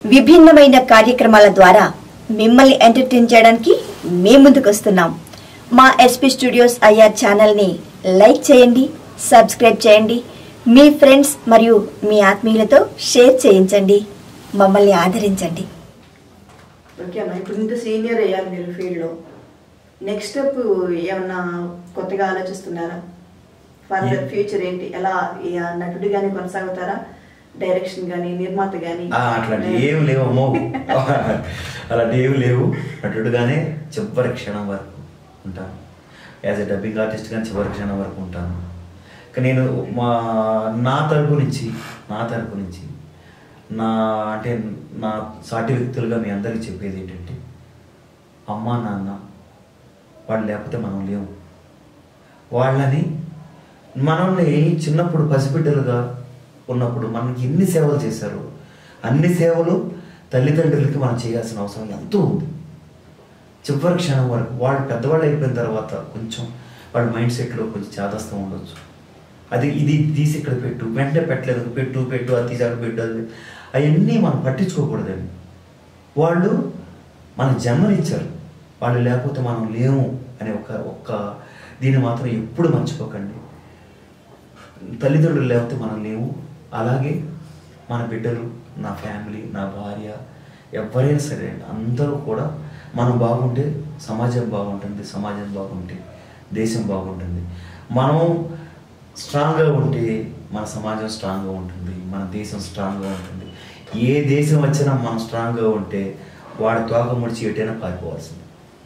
విభిన్నమైన కార్యక్రమాల ద్వారా మిమ్మల్ని ఎంటర్టైన్ చేయడానికి మేము ముందుకు వస్తున్నాం మా ఎస్పీ స్టూడియోస్ ఐఆర్ ఛానల్ని లైక్ చేయండి సబ్స్క్రైబ్ చేయండి మీ ఫ్రెండ్స్ మరియు మీ ఆత్మీయులతో షేర్ చేయించండి మమ్మల్ని ఆదరించండి ఓకే అన్న ఇప్పుడు ఇంత సీనియర్ అయ్యారు మీరు ఫీల్డ్లో నెక్స్ట్ స్టెప్ ఏమన్నా కొత్తగా ఆలోచిస్తున్నారా ఫర్దర్ ఫ్యూచర్ ఏంటి ఎలా ఈ నటుడిగానే కొనసాగుతారా డైరెక్షన్ కానీ నిర్మాత కానీ ఆ, అట్లాంటి ఏం లేవమ్మో అలాంటి ఏమి లేవు నటుడుగానే చివరి క్షణం వరకు ఉంటాను యాజ్ ఎ డబ్బింగ్ ఆర్టిస్ట్ కానీ చివరి క్షణం వరకు ఉంటాను కానీ నేను మా నా తరపు నుంచి నా తరపు నుంచి నా అంటే నా సాటి వ్యక్తులుగా మీ అందరికీ చెప్పేది ఏంటంటే అమ్మా నాన్న వాళ్ళు లేకపోతే మనం లేవు వాళ్ళని మనల్ని చిన్నప్పుడు పసిబిడ్డలుగా ఉన్నప్పుడు మనకి ఎన్ని సేవలు చేశారు అన్ని సేవలు తల్లిదండ్రులకి మనం చేయాల్సిన అవసరం ఎంతో ఉంది చివరి క్షణం వరకు వాళ్ళు పెద్దవాళ్ళు అయిపోయిన తర్వాత కొంచెం వాళ్ళ మైండ్ సెట్లో కొంచెం చాదస్తం ఉండొచ్చు అది ఇది తీసి ఇక్కడ పెట్టు వెంటనే పెట్టలేదు పెట్టు పెట్టు అది తీసి అక్కడ పెట్టు అది అవన్నీ మనం పట్టించుకోకూడదండి వాళ్ళు మన జన్మనిచ్చారు వాళ్ళు లేకపోతే మనం లేము అనే ఒక ఒక్క దీన్ని మాత్రం ఎప్పుడు మర్చిపోకండి తల్లిదండ్రులు లేకపోతే మనం లేవు అలాగే మన బిడ్డలు నా ఫ్యామిలీ నా భార్య ఎవరైనా సరే అందరూ కూడా మనం బాగుంటే సమాజం బాగుంటుంది సమాజం బాగుంటే దేశం బాగుంటుంది మనం స్ట్రాంగ్గా ఉంటే మన సమాజం స్ట్రాంగ్గా ఉంటుంది మన దేశం స్ట్రాంగ్గా ఉంటుంది ఏ దేశం వచ్చినా మనం స్ట్రాంగ్గా ఉంటే వాడి తోక ముడిచి ఎటైనా పారిపోవాల్సింది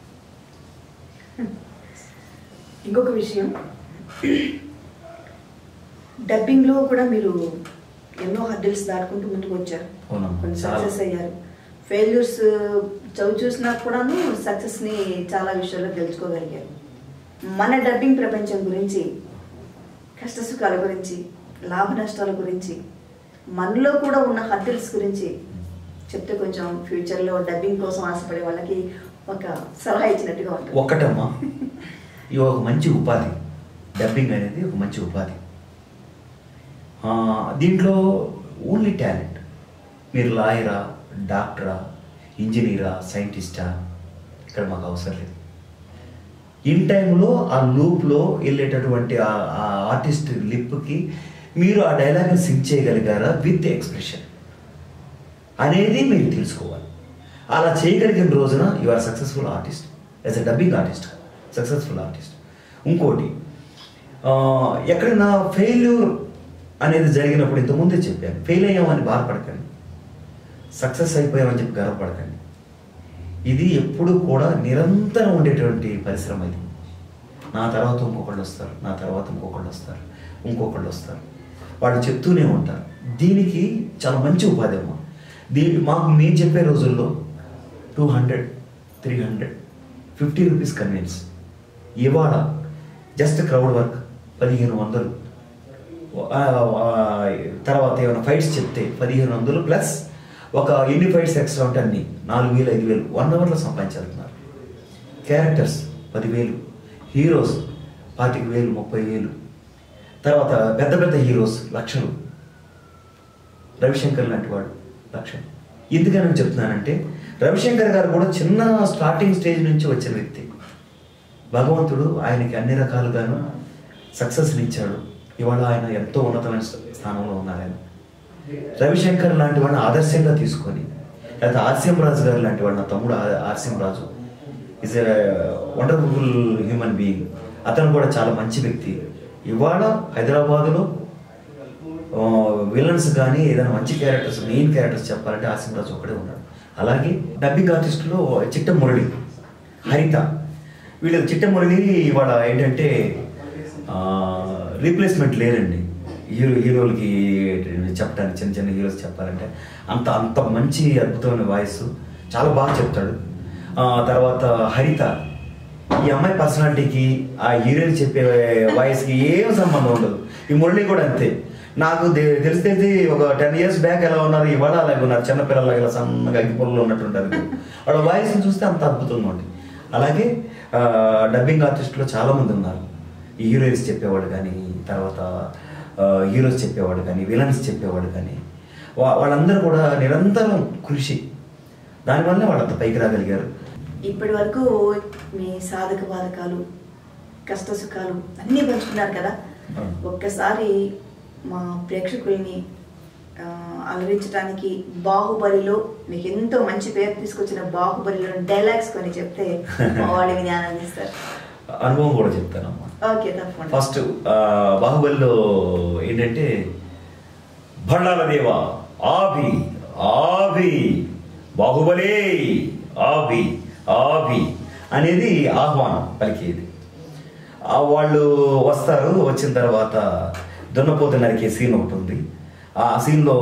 ఇంకొక విషయం డబ్బింగ్లో కూడా మీరు ఎన్నో హర్డిల్స్ దాటుకుంటూ ముందుకు వచ్చారు అవునమ్మా. కొన్ని చాలా. సక్సెస్ అయ్యారు ఫెయిల్యూర్స్ చవి చూసినా కూడాను సక్సెస్ని చాలా విషయాల్లో తెలుసుకోగలిగారు మన డబ్బింగ్ ప్రపంచం గురించి కష్ట సుఖాల గురించి లాభ నష్టాల గురించి మనలో కూడా ఉన్న హర్డిల్స్ గురించి చెప్తే కొంచెం ఫ్యూచర్లో డబ్బింగ్ కోసం ఆశపడే వాళ్ళకి ఒక సలహా ఇచ్చినట్టుగా ఉంటుంది ఒక్కటమ్మా ఇది ఒక మంచి ఉపాధి డబ్బింగ్ అనేది ఒక మంచి ఉపాధి ఆ, దీంట్లో ఓన్లీ టాలెంట్ మీరు లాయరా డాక్టరా ఇంజనీరా సైంటిస్టా ఇక్కడ మాకు అవసరం లేదు ఇన్ టైంలో ఆ లూప్లో వెళ్ళేటటువంటి ఆ- ఆ ఆర్టిస్ట్ లిప్కి మీరు ఆ డైలాగ్ని సింక్ చేయగలిగారా విత్ ఎక్స్ప్రెషన్ అనేది మీరు తెలుసుకోవాలి అలా చేయగలిగిన రోజున you are successful artist as a dubbing artist successful artist ఇంకోటి ఆ, ఎక్కడైనా ఫెయిల్యూర్ అనేది జరిగినప్పుడు ఇంతకుముందే చెప్పాను ఫెయిల్ అయ్యామని బాధపడకండి సక్సెస్ అయిపోయామని చెప్పి గర్వపడకండి ఇది ఎప్పుడు కూడా నిరంతరం ఉండేటువంటి పరిశ్రమ ఇది నా తర్వాత ఇంకొకళ్ళు వస్తారు నా తర్వాత ఇంకొకళ్ళు వస్తారు ఇంకొకళ్ళు వస్తారు వాళ్ళు చెప్తూనే ఉంటారు దీనికి చాలా మంచి ఉపాధి అమ్మ దీ మాకు మేము చెప్పే రోజుల్లో two hundred three hundred fifty rupees convince ఇవాళ జస్ట్ క్రౌడ్ వర్క్ పదిహేను వందలు ఆ, ఆ, తర్వాత ఏమైనా ఫైట్స్ చెప్తే పదిహేను వందలు ప్లస్ ఒక ఎన్ని ఫైట్స్ ఎక్స్ట్రా ఉంటే అన్ని నాలుగు వేలు ఐదు వేలు వన్ అవర్లో సంపాదించేస్తున్నారు క్యారెక్టర్స్ పదివేలు హీరోస్ పాతిక వేలు ముప్పై వేలు తర్వాత పెద్ద పెద్ద హీరోస్ లక్షలు రవిశంకర్ లాంటి వాడు లక్షలు ఎందుకని నేను చెప్తున్నానంటే రవిశంకర్ గారు కూడా చిన్న స్టార్టింగ్ స్టేజ్ నుంచి వచ్చిన వ్యక్తి భగవంతుడు ఆయనకి అన్ని రకాలుగాను సక్సెస్ని ఇచ్చాడు ఇవాళ ఆయన ఎంతో ఉన్నతమైన స్థానంలో ఉన్నారు ఆయన రవిశంకర్ లాంటి వాడిని ఆదర్శంగా తీసుకొని లేకపోతే ఆర్సీఎం రాజు గారు లాంటి వాడు నా తమ్ముడు ఆ- RCM Raju is a wonderful human being అతను కూడా చాలా మంచి వ్యక్తి ఇవాళ హైదరాబాదులో విలన్స్ కానీ ఏదైనా మంచి క్యారెక్టర్స్ మెయిన్ క్యారెక్టర్స్ చెప్పాలంటే ఆర్సీఎం రాజు ఒక్కడే ఉన్నాడు అలాగే డబ్బింగ్ ఆర్టిస్టులో చిట్ట మురళి హరిత వీళ్ళు చిట్ట మురళి ఇవాళ ఏంటంటే రీప్లేస్మెంట్ లేరండి హీరో హీరోలకి చెప్పడానికి చిన్న చిన్న హీరోస్ చెప్పాలంటే అంత అంత మంచి అద్భుతమైన వాయిస్ చాలా బాగా చెప్తాడు ఆ, తర్వాత హరిత ఈ అమ్మాయి పర్సనాలిటీకి ఆ హీరోయిన్ చెప్పే వాయిస్కి ఏం సంబంధం ఉండదు ఈ మురళి కూడా అంతే నాకు తె- తెలిసి తెలిసి ఒక టెన్ ఇయర్స్ బ్యాక్ ఎలా ఉన్నారు ఇవాళ అలాగే ఉన్నారు చిన్నపిల్లలు ఇలా సన్నగా అగ్గిపొలలో ఉన్నట్టుంటారు వాళ్ళ వాయిస్ని చూస్తే అంత అద్భుతంగా ఉంది అలాగే ఆ, డబ్బింగ్ ఆర్టిస్టులు చాలా మంది ఉన్నారు ఈ హీరోయిన్స్ చెప్పేవాడు కానీ తర్వాత ఆ, హీరోస్ చెప్పేవాడు కానీ విలన్స్ చెప్పేవాడు కానీ వా- వాళ్ళందరూ కూడా నిరంతరం కృషి దానివల్లే వాళ్ళంత పైకి రాగలిగారు ఇప్పటి వరకు మీ సాధక బాధకాలు కష్ట సుఖాలు అన్నీ పంచుకున్నారు కదా అవును. ఒక్కసారి మా ప్రేక్షకుల్ని ఆ, అలరించడానికి బాహుబలిలో మీకు ఎంతో మంచి పేరు తీసుకొచ్చిన బాహుబలిలో డైలాగ్స్ కొని చెప్తే మా వాళ్ళు విని ఆనందిస్తారు అనుభవం కూడా చెప్తానమ్మా ఓకే తప్పకుండా ఫస్ట్ ఆ, బాహుబలిలో ఏంటంటే భండాల దేవ ఆభి ఆభి బాహుబలే ఆభి ఆభి అనేది ఆహ్వానం పలికేది ఆ వాళ్ళు వస్తారు వచ్చిన తర్వాత దున్నపోతు నరికే సీన్ ఒకటి ఉంది ఆ సీన్లో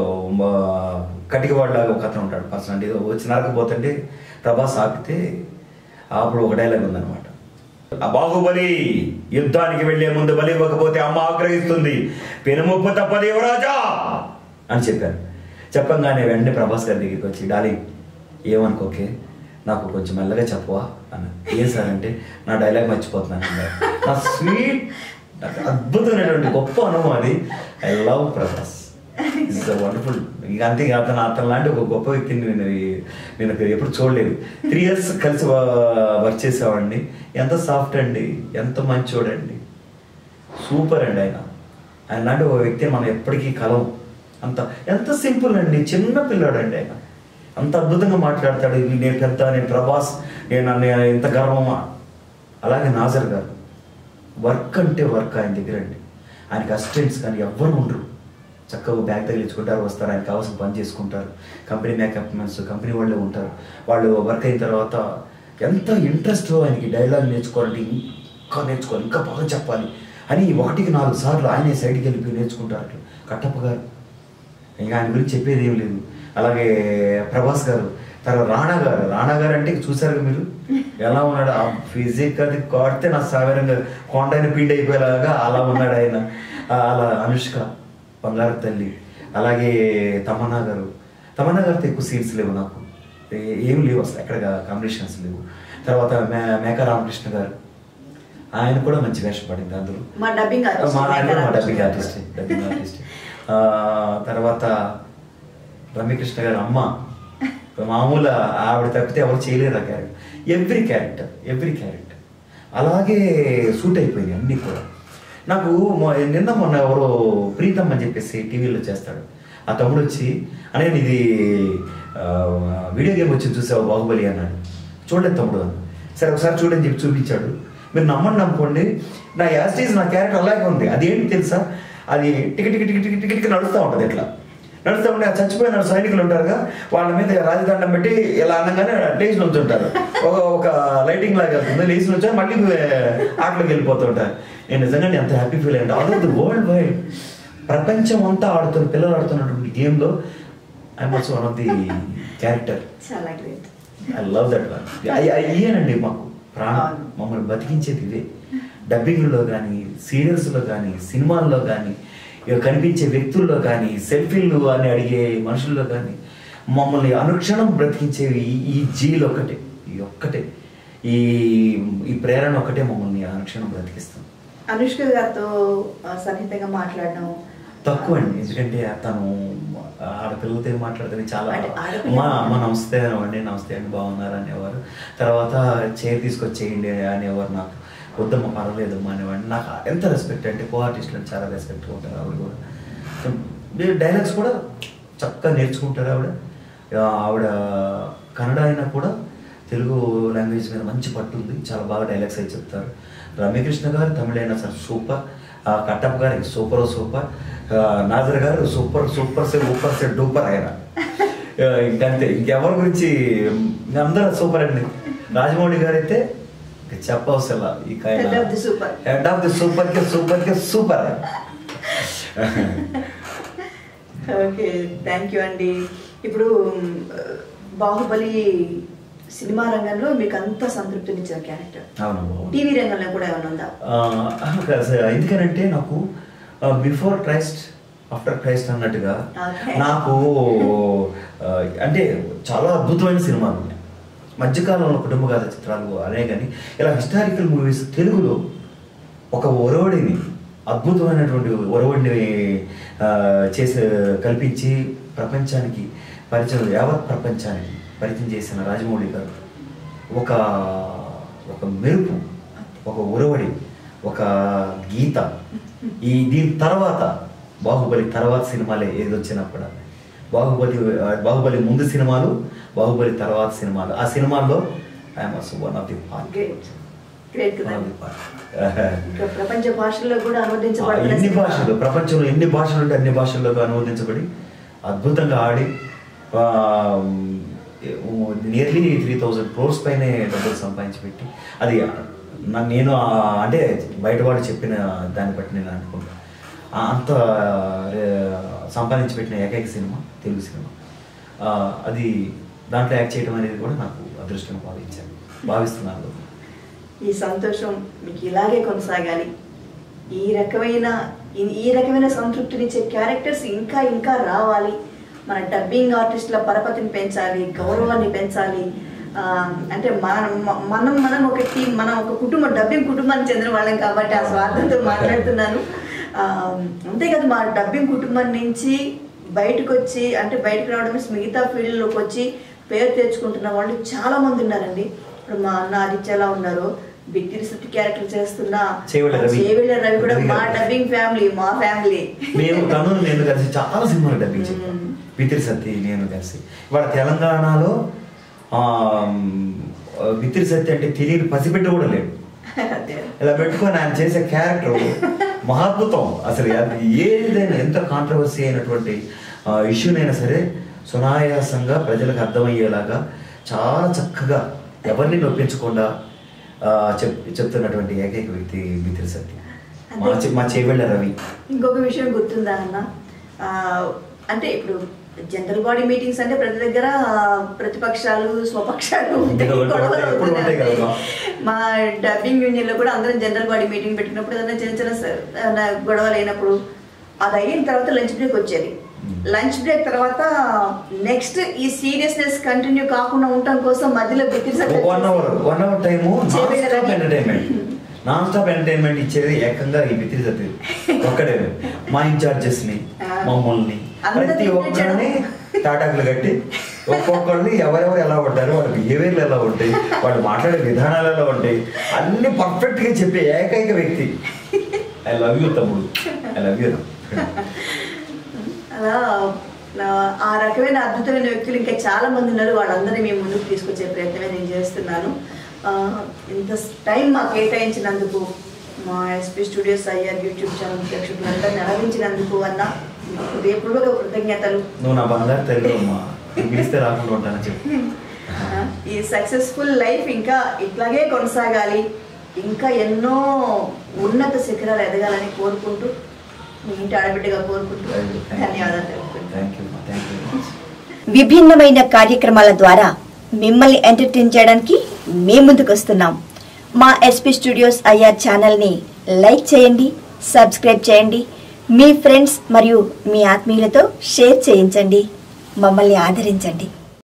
కటికవాడిలాగా ఒక అతను ఉంటాడు పర్సన్ అంటే వచ్చి నరకపోతుంటే ప్రభాస్ ఆపితే అప్పుడు ఒక డైలాగ్ ఉందన్నమాట ఆ బాహుబలి యుద్ధానికి వెళ్లే ముందు బలి ఇవ్వకపోతే అమ్మ ఆగ్రహిస్తుంది పెనుముప్పు తప్పదు యువరాజా అని చెప్పారు చెప్పంగానే వెంటనే ప్రభాస్ గారి దగ్గరికి వచ్చి డాలి ఏమనుకోకే నాకు కొంచెం మెల్లగా చెప్పవా అన్న ఏం సార్ అంటే నా డైలాగ్ మర్చిపోతున్నాను అన్నారు నా స్వీట్ అద్భుతమైనటువంటి గొప్ప అనుభవం అది I love Prabhas it's wonderful ఇక అంతే ఇక అతను అతను లాంటి ఒక గొప్ప వ్యక్తిని నేను ఈ- నేను ఎప్పుడు చూడలేదు త్రీ ఇయర్స్ కలిసి వర్క్ చేసేవాడిని ఎంత సాఫ్ట్ అండి ఎంత మంచోడండి సూపర్ అండి ఆయన ఆయన లాంటి ఒక వ్యక్తిని మనం ఎప్పటికీ కలం అంత ఎంత సింపుల్ అండి చిన్న పిల్లాడు అండి ఆయన అంత అద్భుతంగా మాట్లాడతాడు "ఇది నేను పెద్ద నేను ప్రభాస్ నేను నేను ఎంత గర్వమా అలాగే నాజర్ గారు వర్క్ అంటే వర్క్ ఆయన దగ్గర అండి ఆయనకి అసిస్టెంట్స్ కానీ ఎవ్వరు ఉండరు చక్కగా బ్యాగ్ తగిలించుకుంటారు వస్తారు ఆయనకి కావాల్సిన పని చేసుకుంటారు కంపెనీ మేకప్ మెన్స్ కంపెనీ వాళ్ళే ఉంటారు వాళ్ళు వర్క్ అయిన తర్వాత ఎంత ఇంట్రెస్ట్ ఆయనకి డైలాగ్ నేర్చుకోవాలంటే ఇంకా నేర్చుకోవాలి ఇంకా బాగా చెప్పాలి అని ఒకటికి నాలుగు సార్లు ఆయనే సైడ్కి వెళ్ళిపోయి నేర్చుకుంటారు అట్లా కట్టప్ప గారు ఇంకా ఆయన గురించి చెప్పేది ఏం లేదు అలాగే ప్రభాస్ గారు తర్వాత రాణా గారు రాణా గారు అంటే చూసారు మీరు ఎలా ఉన్నాడు ఆ ఫిజిక్ అది కొడితే నా సాగరంగా కొండైన పిండి అయిపోయేలాగా అలా ఉన్నాడు ఆయన ఆ, అలా అనుష్క బంగారు తల్లి అలాగే తమన్నా గారు తమన్నా గారితో ఎక్కువ సీన్స్ లేవు నాకు ఏ- ఏం లేవు అసలు ఎక్కడ కాంబినేషన్స్ లేవు తర్వాత మే మేకా రామకృష్ణ గారు ఆయన కూడా మంచి వేషం పడింది అందులో మా డబ్బింగ్ ఆర్టిస్ట్ మా ఆయన మా Meka dubbing Ramakrishna artist dubbing artist ఆ, తర్వాత రమ్యకృష్ణ గారి అమ్మ మామూలు ఆవిడ తప్పితే ఎవరు చేయలేరు ఆ character every character every character అలాగే సూట్ అయిపోయింది అన్నీ కూడా నాకు మొ- నిన్న మొన్న ఎవరో ప్రీతం అని చెప్పేసి టీవీలో చేస్తాడు ఆ తమ్ముడు వచ్చి అనే ఇది ఆ, వీడియో గేమ్ వచ్చి చూసావు బాహుబలి అన్నాడు చూడలేదు తమ్ముడు అని సరే ఒకసారి చూడని చెప్పి చూపించాడు మీరు నమ్మండి నమ్ముకోండి నా యాస్టీస్ నా క్యారెక్టర్ అలాగే ఉంది అదేంటి తెలుసా అది టికి టికి టికి టికి టికి టికి నడుస్తూ ఉంటుంది ఇట్లా నడుస్తూ ఉంటే ఆ చచ్చిపోయిన సైనికులు ఉంటారుగా వాళ్ళ మీద రాజదండం పెట్టి ఇలా అనగానే లేచి నుంచుంటారు ఒక ఒక లైటింగ్ లాగా వెళ్తుంది లేచి నుంచి మళ్ళీ ఆటలోకి వెళ్ళిపోతూ ఉంటారు నేను నిజంగా ఎంత హ్యాపీ ఫీల్ అయ్యంటే ఆల్ ది వరల్డ్ వైడ్ ప్రపంచం అంతా ఆడుతున్న పిల్లలు ఆడుతున్నటువంటి గేమ్లో I'm also one of the character చాలా great I love that one అయ్యేనండి మాకు ప్రాణం అవును. మమ్మల్ని బతికించేది ఇవే డబ్బింగ్లో కానీ సీరియల్స్లో కానీ సినిమాల్లో కానీ ఇక కనిపించే వ్యక్తుల్లో కానీ సెల్ఫీలు అని అడిగే మనుషుల్లో కానీ మమ్మల్ని అనుక్షణం బ్రతికించేవి ఈ- ఈ జీలు ఒక్కటే ఈ ఒక్కటే ఈ ఈ ప్రేరణ ఒక్కటే మమ్మల్ని అనుక్షణం బ్రతికిస్తాం అనుష్క గారితో ఆ, సన్నిహితంగా మాట్లాడడం తక్కువ అండి ఎందుకంటే తను ఆడపిల్లలతో ఏం మాట్లాడుతుంది చాలా అంటే ఆడపిల్ల- అమ్మా అమ్మ నమస్తే అండి నమస్తే అండి బాగున్నారు అనేవారు తర్వాత చైర్ తీసుకొచ్చేయండి అనేవారు నాకు వద్దమ్మ పర్వాలేదమ్మా అనేవాడిని నాకు ఎంత రెస్పెక్ట్ అంటే కో ఆర్టిస్టులు అంటే చాలా రెస్పెక్ట్ ఉంటారు ఆవిడ కూడా డైలాగ్స్ కూడా చక్కగా నేర్చుకుంటారు ఆవిడ ఆ, ఆవిడ కన్నడ అయినా కూడా తెలుగు లాంగ్వేజ్ మీద మంచి పట్టు ఉంది చాలా బాగా డైలాగ్స్ అయితే చెప్తారు రమ్యకృష్ణ గారు తమిళ అయినా సార్ సూపర్ ఆ, కట్టప్ప గారికి సూపర్ సూపర్ ఆ, నాజర్ గారు సూపర్ సూపర్ సే సూపర్ సే డూపర్ ఆయన ఆ, ఇంకంతే ఇంకెవరి గురించి అందరూ సూపర్ అండి రాజమౌళి గారు అయితే ఇక చెప్పవసలా ఇక Head of the super. Head of the super కి సూపర్ కి సూపర్ ఓకే థ్యాంక్ యూ అండి ఇప్పుడు మ్, బాహుబలి సినిమా రంగంలో మీకు అంత సంతృప్తినిచ్చిన క్యారెక్టర్ అవును అవును. టీవీ రంగంలో కూడా ఏమైనా ఉందా ఆ, కాదు సార్. ఎందుకనంటే నాకు బిఫోర్ క్రైస్ట్ ఆఫ్టర్ క్రైస్ట్ అన్నట్టుగా Okay. నాకు ఆ, అంటే చాలా అద్భుతమైన సినిమాలు ఉన్నాయి మధ్యకాలంలో కుటుంబ కథ చిత్రాలు అనే కానీ ఇలా హిస్టారికల్ మూవీస్ తెలుగులో ఒక ఒరవడిని అద్భుతమైనటువంటి ఒరవడిని ఆ, చేసి కల్పించి ప్రపంచానికి పరిచయం యావత్ ప్రపంచానికి పరిచయం చేసిన రాజమౌళి గారు ఒక ఒక మెరుపు ఒక ఉరవడి ఒక గీత ఈ దీని తర్వాత బాహుబలి తర్వాత సినిమాలే ఏది వచ్చినప్పుడు బాహుబలి బాహుబలి ముందు సినిమాలు బాహుబలి తర్వాత సినిమాలు ఆ సినిమాల్లో I'm also one of the part great great కదా వన్ ఆఫ్ ది పార్ట్ ఇంకా ప్రపంచ భాషల్లో కూడా ఆ, అనువదించబడుతున్న ఎన్ని సినిమా. భాషలు ప్రపంచంలో ఎన్ని భాషలు ఉంటే అన్ని భాషల్లోకి అనువదించబడి అద్భుతంగా ఆడి నియర్లీ త్రీ థౌజండ్ క్రోర్స్ పైనే డబ్బులు సంపాదించి పెట్టి అది నా- నేను ఆ, అంటే బయట వాళ్ళు చెప్పిన దాన్ని బట్టి నేను అనుకుంటా ఆ, అంత రే, సంపాదించి పెట్టిన ఏకైక సినిమా తెలుగు సినిమా ఆ, అది దాంట్లో యాక్ట్ చేయడం అనేది కూడా నాకు అదృష్టంగా భావించాను భావిస్తున్నాను ఈ సంతోషం మీకు ఇలాగే కొనసాగాలి ఈ రకమైన ఈ- ఈ రకమైన సంతృప్తినిచ్చే క్యారెక్టర్స్ ఇంకా ఇంకా రావాలి మన డబ్బింగ్ ఆర్టిస్టుల పరపతిని పెంచాలి గౌరవాన్ని పెంచాలి ఆ, అంటే మన మ- మనం మనం ఒక టీం మనం ఒక కుటుంబం డబ్బింగ్ కుటుంబానికి చెందిన వాళ్ళం కాబట్టి ఆ స్వార్థంతో మాట్లాడుతున్నాను ఆ, అంతే కదా మా డబ్బింగ్ కుటుంబం నుంచి బయటకు వచ్చి అంటే బయటకు రావడం means మిగతా ఫీల్డ్లోకి వచ్చి పేరు తెచ్చుకుంటున్న వాళ్ళు చాలా మంది ఉన్నారండి ఇప్పుడు మా అన్న ఆదిత్య ఎలా ఉన్నారు బిత్తిరి సుత్తి క్యారెక్టర్ చేస్తున్న చేవెళ్ళ రవి. చేవెళ్ళ రవి కూడా రవి మా గారు. డబ్బింగ్ ఫ్యామిలీ మా ఫ్యామిలీ మేము తను నేను కలిసి చాలా సినిమాలు డబ్బింగ్ చెప్పాను మ్మ్. బితిరి సత్తి నేను కలిసి ఇవాళ తెలంగాణలో ఆ, బితిరి సత్తి అంటే తెలియని పసిబిడ్డ కూడా లేడు అదే. ఇలా పెట్టుకొని ఆయన చేసే క్యారెక్టర్ మహాద్భుతం అసలు అది ఏదైనా ఎంత కాంట్రవర్సీ అయినటువంటి ఇష్యూనైనా సరే సునాయాసంగా ప్రజలకు అర్థమయ్యేలాగా చాలా చక్కగా ఎవరిని నొప్పించకుండా ఆ, చెప్ చెప్తున్నటువంటి ఏకైక వ్యక్తి బితిరి సత్తి మా చె- మా చేవెళ్ళ రవి ఇంకొక విషయం గుర్తుందా అన్న ఆ, అంటే ఇప్పుడు జనరల్ బాడీ మీటింగ్స్ అంటే ప్రతి దగ్గర ప్రతిపక్షాలు స్వపక్షాలు ఉంటాయి, ఇంకా ఉంటాయి, గొడవలు ఎప్పుడు అవుతూనే ఉంటాయి కదా. ఉంటాయి. మా డబ్బింగ్ యూనియన్ లో కూడా అందరం జనరల్ బాడీ మీటింగ్ పెట్టినప్పుడు ఏదైనా చిన్న చిన్న స- ఏదైనా గొడవలు అయినప్పుడు అది అయిన తర్వాత లంచ్ బ్రేక్ వచ్చేది Hmm. లంచ్ బ్రేక్ తర్వాత నెక్స్ట్ ఈ సీరియస్నెస్ కంటిన్యూ కాకుండా ఉండటం కోసం మధ్యలో బిత్తిరి one hour one hour time non Chevella stop Ravi. Entertainment non stop entertainment ఇచ్చేది ఏకంగా ఈ బిత్తిరి సత్తి ఒక్కడే మా ఇన్ఛార్జెస్ ని ఆ. మమ్మల్ని అందరూ ప్రతి ఒక్కరిని తాటాకులు కట్టి ఒక్కొక్కరిని ఎవరెవరు ఎలా ఉంటారు వాళ్ళ బిహేవియర్లు ఎలా ఉంటాయి వాళ్ళు మాట్లాడే విధానాలు ఎలా ఉంటాయి అన్ని పర్ఫెక్ట్ గా చెప్పే ఏకైక వ్యక్తి ఐ లవ్ యూ తమ్ముడు ఐ లవ్ యూ అలా నా- ఆ రకమైన అద్భుతమైన వ్యక్తులు ఇంకా చాలా మంది ఉన్నారు వాళ్ళందరినీ మేము ముందుకు తీసుకొచ్చే ప్రయత్నమే నేను చేస్తున్నాను ఆ, ఇంత టైం మాకు కేటాయించినందుకు మా SP studios IR YouTube channel ప్రేక్షకులందరినీ అలరించినందుకు అన్న మీకు హృదయపూర్వక కృతజ్ఞతలు నువ్వు నా బంగారు తల్లి అమ్మా నువ్వు పిలిస్తే రాకుండా ఉంటానని చెప్పి ఆ, ఈ సక్సెస్ఫుల్ లైఫ్ ఇంకా ఇట్లాగే కొనసాగాలి ఇంకా ఎన్నో ఉన్నత శిఖరాలు ఎదగాలని కోరుకుంటూ మీ ఇంటి ఆడబిడ్డగా కోరుకుంటూ ధన్యవాదాలు తెలుపుకుంటాను thank you thank you much విభిన్నమైన కార్యక్రమాల ద్వారా మిమ్మల్ని ఎంటర్టైన్ చేయడానికి మేము ముందుకు వస్తున్నాం మా ఎస్పీ స్టూడియోస్ ఐఆర్ ఛానల్ని లైక్ చేయండి సబ్స్క్రైబ్ చేయండి మీ ఫ్రెండ్స్ మరియు మీ ఆత్మీయులతో షేర్ చేయించండి మమ్మల్ని ఆదరించండి